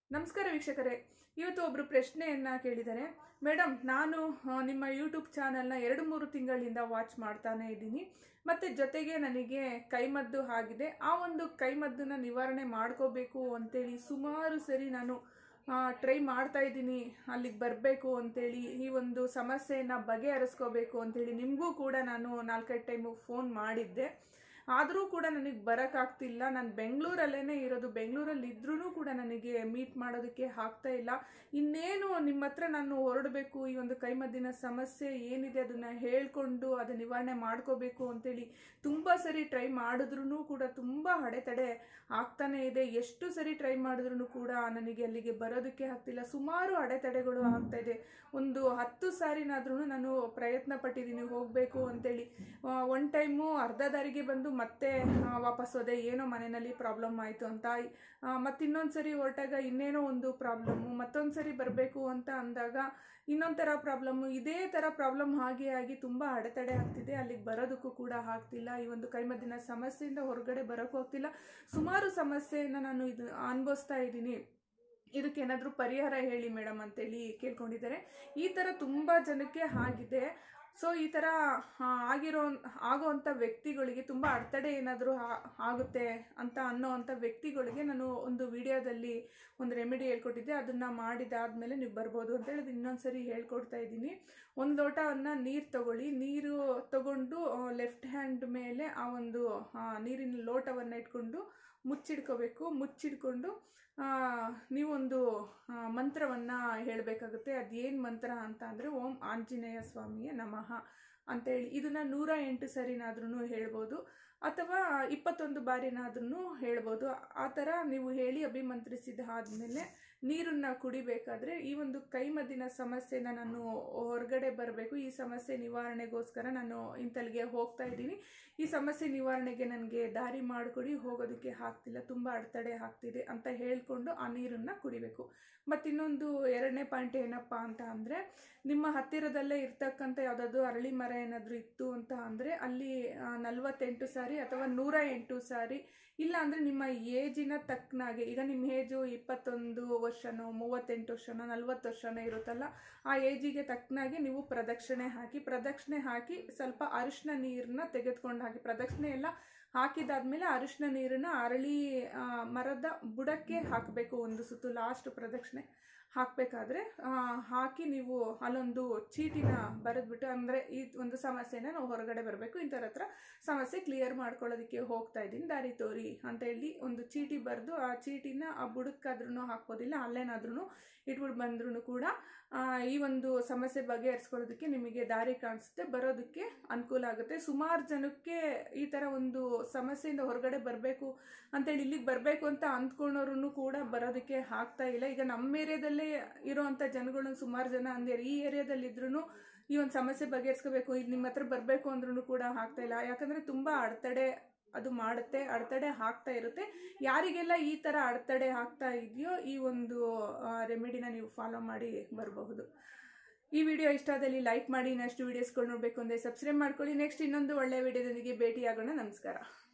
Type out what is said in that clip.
ನಮಸ್ಕಾರ ವೀಕ್ಷಕರೇ ಇವತ್ತು ಒಬ್ಬರು ಪ್ರಶ್ನೆಯನ್ನು ಕೇಳಿದ್ದಾರೆ ಮೇಡಮ್ ನಾನು ಆ, ನಿಮ್ಮ ಯೂಟ್ಯೂಬ್ ಚಾನಲ್ನ ಎರಡು ಮೂರು ತಿಂಗಳಿಂದ ವಾಚ್ ಮಾಡ್ತಾನೆ ಇದ್ದೀನಿ ಮತ್ತು ಜೊತೆಗೆ ನನಗೆ ಕೈಮದ್ದು ಆಗಿದೆ ಆ ಒಂದು ಕೈಮದ್ದನ್ನ ನಿವಾರಣೆ ಮಾಡ್ಕೋಬೇಕು ಅಂತೇಳಿ ಸುಮಾರು ಸರಿ ನಾನು ಟ್ರೈ ಮಾಡ್ತಾ ಇದ್ದೀನಿ ಅಲ್ಲಿಗೆ ಬರಬೇಕು ಅಂತೇಳಿ ಈ ಒಂದು ಸಮಸ್ಯೆಯನ್ನು ಬಗೆಹರಿಸ್ಕೋಬೇಕು ಅಂತೇಳಿ ನಿಮಗೂ ಕೂಡ ನಾನು ನಾಲ್ಕೈದು ಟೈಮು ಫೋನ್ ಮಾಡಿದ್ದೆ ಆದರೂ ಕೂಡ ನನಗೆ ಬರೋಕ್ಕಾಗ್ತಿಲ್ಲ ನಾನು ಬೆಂಗಳೂರಲ್ಲೇ ಇರೋದು ಬೆಂಗಳೂರಲ್ಲಿ ಇದ್ರೂ ಕೂಡ ನನಗೆ ಮೀಟ್ ಮಾಡೋದಕ್ಕೆ ಆಗ್ತಾ ಇಲ್ಲ ಇನ್ನೇನು ನಿಮ್ಮ ಹತ್ರ ನಾನು ಹೊರಡಬೇಕು ಈ ಒಂದು ಕೈಮದ್ದಿನ ಸಮಸ್ಯೆ ಏನಿದೆ ಅದನ್ನು ಹೇಳ್ಕೊಂಡು ಅದು ನಿವಾರಣೆ ಮಾಡ್ಕೋಬೇಕು ಅಂತೇಳಿ ತುಂಬ ಸರಿ ಟ್ರೈ ಮಾಡಿದ್ರೂ ಕೂಡ ತುಂಬ ಅಡೆತಡೆ ಆಗ್ತಾನೆ ಇದೆ ಎಷ್ಟು ಸರಿ ಟ್ರೈ ಮಾಡಿದ್ರೂ ಕೂಡ ನನಗೆ ಅಲ್ಲಿಗೆ ಬರೋದಕ್ಕೆ ಆಗ್ತಿಲ್ಲ ಸುಮಾರು ಅಡೆತಡೆಗಳು ಆಗ್ತಾ ಇದೆ ಒಂದು ಹತ್ತು ಸಾರಿನಾದ್ರೂ ನಾನು ಪ್ರಯತ್ನ ಪಟ್ಟಿದ್ದೀನಿ ಹೋಗಬೇಕು ಅಂತೇಳಿ ಒನ್ ಟೈಮು ಅರ್ಧ ದಾರಿಗೆ ಬಂದು ಮತ್ತೆ ಆ, ವಾಪಸ್ ಹೋದೆ ಏನೋ ಮನೆಯಲ್ಲಿ ಪ್ರಾಬ್ಲಮ್ ಆಯಿತು ಅಂತ ಮತ್ತು ಇನ್ನೊಂದು ಸರಿ ಹೊರಟಾಗ ಇನ್ನೇನೋ ಒಂದು ಪ್ರಾಬ್ಲಮ್ಮು ಮತ್ತೊಂದು ಸರಿ ಬರಬೇಕು ಅಂತ ಅಂದಾಗ ಇನ್ನೊಂದು ಥರ ಪ್ರಾಬ್ಲಮ್ಮು ಇದೇ ಥರ ಪ್ರಾಬ್ಲಮ್ ಹಾಗೆ ಆಗಿ ತುಂಬ ಅಡೆತಡೆ ಆಗ್ತಿದೆ ಅಲ್ಲಿಗೆ ಬರೋದಕ್ಕೂ ಕೂಡ ಆಗ್ತಿಲ್ಲ ಈ ಒಂದು ಕೈಮದ್ದಿನ ಸಮಸ್ಯೆಯಿಂದ ಹೊರಗಡೆ ಬರೋಕ್ಕೂ ಆಗ್ತಿಲ್ಲ ಸುಮಾರು ಸಮಸ್ಯೆಯನ್ನು ನಾನು ಇದು ಅನುಭವಿಸ್ತಾ ಇದ್ದೀನಿ ಇದಕ್ಕೆ ಏನಾದರೂ ಪರಿಹಾರ ಹೇಳಿ ಮೇಡಮ್ ಅಂತೇಳಿ ಕೇಳ್ಕೊಂಡಿದ್ದಾರೆ ಈ ಥರ ತುಂಬ ಜನಕ್ಕೆ ಆಗಿದೆ ಸೊ ಈ ಥರ ಆ, ಆಗಿರೋ ಆಗೋವಂಥ ವ್ಯಕ್ತಿಗಳಿಗೆ ತುಂಬ ಅಡೆತಡೆ ಏನಾದರೂ ಆಗುತ್ತೆ ಅಂತ ಅನ್ನೋ ಅಂಥ ವ್ಯಕ್ತಿಗಳಿಗೆ ನಾನು ಒಂದು ವಿಡಿಯೋದಲ್ಲಿ ಒಂದು ರೆಮಿಡಿ ಹೇಳ್ಕೊಟ್ಟಿದ್ದೆ ಅದನ್ನು ಮಾಡಿದಾದ್ಮೇಲೆ ನೀವು ಬರ್ಬೋದು ಅಂತ ಹೇಳಿ ಇನ್ನೊಂದು ಸರಿ ಹೇಳ್ಕೊಡ್ತಾ ಇದ್ದೀನಿ ಒಂದು ಲೋಟವನ್ನು ನೀರು ತಗೊಳ್ಳಿ ನೀರು ತಗೊಂಡು ಲೆಫ್ಟ್ ಹ್ಯಾಂಡ್ ಮೇಲೆ ಆ ಒಂದು ಆ, ನೀರಿನ ಲೋಟವನ್ನು ಇಟ್ಕೊಂಡು ಮುಚ್ಚಿಡ್ಕೋಬೇಕು ಮುಚ್ಚಿಡ್ಕೊಂಡು ಆ, ನೀವೊಂದು ಮಂತ್ರವನ್ನು ಹೇಳಬೇಕಾಗುತ್ತೆ ಅದೇನು ಮಂತ್ರ ಅಂತ ಅಂದರೆ ಓಂ ಆಂಜನೇಯ ಸ್ವಾಮಿಯ ನಮಃ ಅಂತೇಳಿ ಇದನ್ನು ನೂರ ಎಂಟು ಸರಿನಾದ್ರೂ ಹೇಳ್ಬೋದು ಅಥವಾ ಇಪ್ಪತ್ತೊಂದು ಬಾರಿನಾದ್ರೂ ಹೇಳ್ಬೋದು ಆ ಥರ ನೀವು ಹೇಳಿ ಅಭಿಮಂತ್ರಿಸಿದ ಆದಮೇಲೆ ನೀರನ್ನು ಕುಡಿಬೇಕಾದ್ರೆ ಈ ಒಂದು ಕೈಮದ್ದಿನ ಸಮಸ್ಯೆನ ನಾನು ಹೊರಗಡೆ ಬರಬೇಕು ಈ ಸಮಸ್ಯೆ ನಿವಾರಣೆಗೋಸ್ಕರ ನಾನು ಇಂತಲ್ಲಿಗೆ ಹೋಗ್ತಾ ಇದ್ದೀನಿ ಈ ಸಮಸ್ಯೆ ನಿವಾರಣೆಗೆ ನನಗೆ ದಾರಿ ಮಾಡಿಕೊಡಿ ಹೋಗೋದಕ್ಕೆ ಆಗ್ತಿಲ್ಲ ತುಂಬ ಅಡೆತಡೆ ಆಗ್ತಿದೆ ಅಂತ ಹೇಳ್ಕೊಂಡು ಆ ನೀರನ್ನು ಕುಡಿಬೇಕು ಮತ್ತು ಇನ್ನೊಂದು ಎರಡನೇ ಪಾಯಿಂಟ್ ಏನಪ್ಪ ಅಂತ ಅಂದರೆ ನಿಮ್ಮ ಹತ್ತಿರದಲ್ಲೇ ಇರ್ತಕ್ಕಂಥ ಯಾವುದಾದ್ರು ಅರಳಿ ಮರ ಏನಾದರೂ ಇತ್ತು ಅಂತ ಅಂದರೆ ಅಲ್ಲಿ ನಲವತ್ತೆಂಟು ಸಾರಿ ಅಥವಾ ನೂರ ಎಂಟು ಸಾರಿ ಇಲ್ಲ ಅಂದರೆ ನಿಮ್ಮ ಏಜಿನ ತಕ್ಕನಾಗೆ ಈಗ ನಿಮ್ಮ ಏಜು ಇಪ್ಪತ್ತೊಂದು ವರ್ಷನೋ ಮೂವತ್ತೆಂಟು ವರ್ಷನೋ ನಲ್ವತ್ತು ವರ್ಷನೋ ಇರುತ್ತಲ್ಲ ಆ ಏಜಿಗೆ ತಕ್ಕನಾಗೆ ನೀವು ಪ್ರದಕ್ಷಿಣೆ ಹಾಕಿ ಪ್ರದಕ್ಷಿಣೆ ಹಾಕಿ ಸ್ವಲ್ಪ ಅರಿಶಿನ ನೀರನ್ನ ತೆಗೆದುಕೊಂಡು ಹಾಕಿ ಪ್ರದಕ್ಷಿಣೆ ಎಲ್ಲ ಹಾಕಿದಾದ್ಮೇಲೆ ಅರಿಶಿನ ನೀರನ್ನ ಅರಳಿ ಆ, ಮರದ ಬುಡಕ್ಕೆ ಹಾಕಬೇಕು ಒಂದು ಸುತ್ತು ಲಾಸ್ಟ್ ಪ್ರದಕ್ಷಿಣೆ ಹಾಕಬೇಕಾದ್ರೆ ಹಾಕಿ ನೀವು ಅಲ್ಲೊಂದು ಚೀಟಿನ ಬರೆದ್ಬಿಟ್ಟು ಅಂದರೆ ಈ ಒಂದು ಸಮಸ್ಯೆನ ನಾವು ಹೊರಗಡೆ ಬರಬೇಕು ಇಂಥವ್ರ ಹತ್ರ ಸಮಸ್ಯೆ ಕ್ಲಿಯರ್ ಮಾಡ್ಕೊಳ್ಳೋದಕ್ಕೆ ಹೋಗ್ತಾ ಇದ್ದೀನಿ ದಾರಿ ತೋರಿ ಅಂತ ಹೇಳಿ ಒಂದು ಚೀಟಿ ಬರೆದು ಆ ಚೀಟಿನ ಆ ಬುಡಕ್ಕಾದ್ರೂ ಹಾಕ್ಬೋದಿಲ್ಲ ಅಲ್ಲೇನಾದ್ರೂ ಇಟ್ಬಿಟ್ಟು ಬಂದ್ರೂ ಕೂಡ ಆ, ಈ ಒಂದು ಸಮಸ್ಯೆ ಬಗೆಹರಿಸ್ಕೊಳ್ಳೋದಕ್ಕೆ ನಿಮಗೆ ದಾರಿ ಕಾಣಿಸುತ್ತೆ ಬರೋದಕ್ಕೆ ಅನುಕೂಲ ಆಗುತ್ತೆ ಸುಮಾರು ಜನಕ್ಕೆ ಈ ಥರ ಒಂದು ಸಮಸ್ಯೆಯಿಂದ ಹೊರಗಡೆ ಬರಬೇಕು ಅಂತೇಳಿ ಇಲ್ಲಿಗೆ ಬರಬೇಕು ಅಂತ ಅಂದ್ಕೊಂಡವ್ರು ಕೂಡ ಬರೋದಕ್ಕೆ ಆಗ್ತಾ ಇಲ್ಲ ಈಗ ನಮ್ಮ ಏರಿಯಾದಲ್ಲೇ ಇರೋವಂಥ ಜನಗಳು ಸುಮಾರು ಜನ ಅಂದ್ಯಾರ ಈ ಏರಿಯಾದಲ್ಲಿ ಇದ್ರೂ ಈ ಒಂದು ಸಮಸ್ಯೆ ಬಗೆಹರಿಸ್ಕೋಬೇಕು ಇದು ನಿಮ್ಮ ಹತ್ರ ಬರಬೇಕು ಅಂದ್ರೂ ಕೂಡ ಆಗ್ತಾ ಇಲ್ಲ ಯಾಕಂದರೆ ತುಂಬ ಅಡೆತಡೆ ಅದು ಮಾಡುತ್ತೆ ಅಡೆತಡೆ ಆಗ್ತಾ ಇರುತ್ತೆ ಯಾರಿಗೆಲ್ಲ ಈ ಥರ ಅಡೆತಡೆ ಆಗ್ತಾ ಇದೆಯೋ ಈ ಒಂದು ರೆಮಿಡಿನ ನೀವು ಫಾಲೋ ಮಾಡಿ ಬರಬಹುದು ಈ ವಿಡಿಯೋ ಇಷ್ಟ ಆದಲ್ಲಿ ಲೈಕ್ ಮಾಡಿ ಇನ್ನಷ್ಟು ವೀಡಿಯೋಸ್ಗಳು ನೋಡಬೇಕು ಅಂದರೆ ಸಬ್ಸ್ಕ್ರೈಬ್ ಮಾಡ್ಕೊಳ್ಳಿ ನೆಕ್ಸ್ಟ್ ಇನ್ನೊಂದು ಒಳ್ಳೆಯ ವಿಡಿಯೋದೊಂದಿಗೆ ಭೇಟಿಯಾಗೋಣ ನಮಸ್ಕಾರ